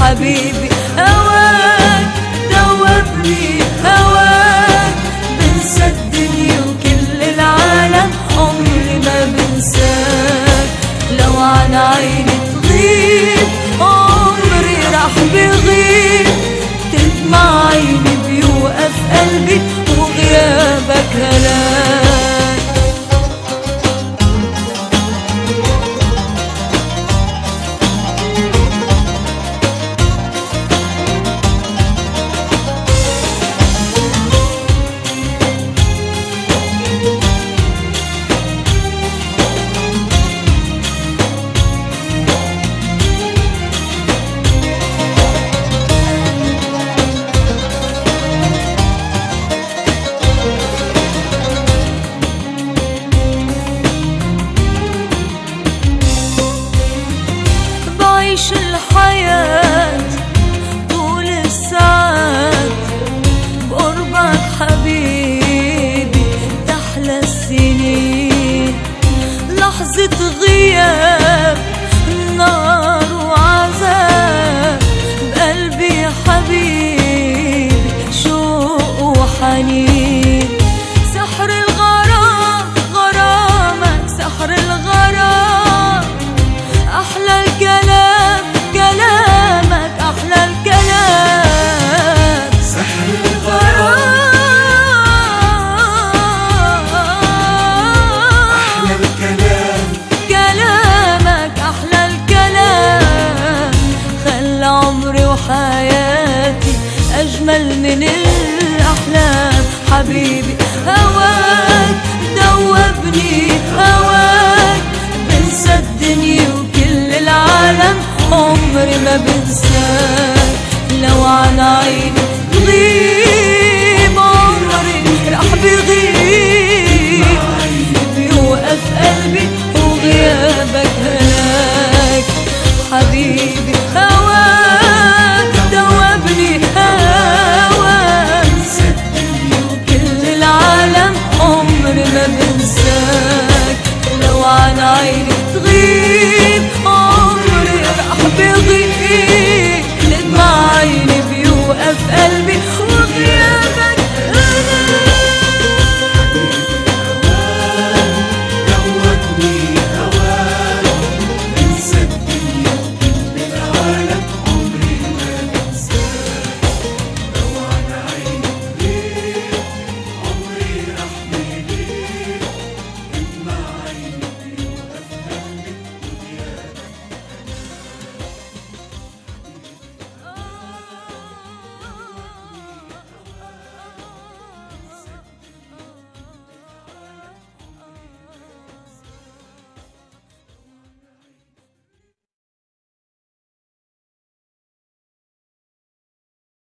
حبيبي هواك دوبني هواك بنسى الدنيا وكل العالم عمري ما بنساك لو عن عيني تغيب عمري راح بغيب تدمع عيني بيوقف قلبي وغيابك هلاك بعيش الحياة طول الساعات بقربك حبيبي تحلى السنين لحظة غياب نار وعذاب بقلبي حبيبي شوق وحنين سحر الغرام غرامك سحر الغرام أحلى الكلام كلامك أحلى الكلام سحر أحلى الكلام كلامك أحلى الكلام خلى عمري وحياتي أجمل من الأحلام حبيبي هواك دوبني هواك بنسى الدنيا وكل العالم عمري ما بنساك لو عن عيني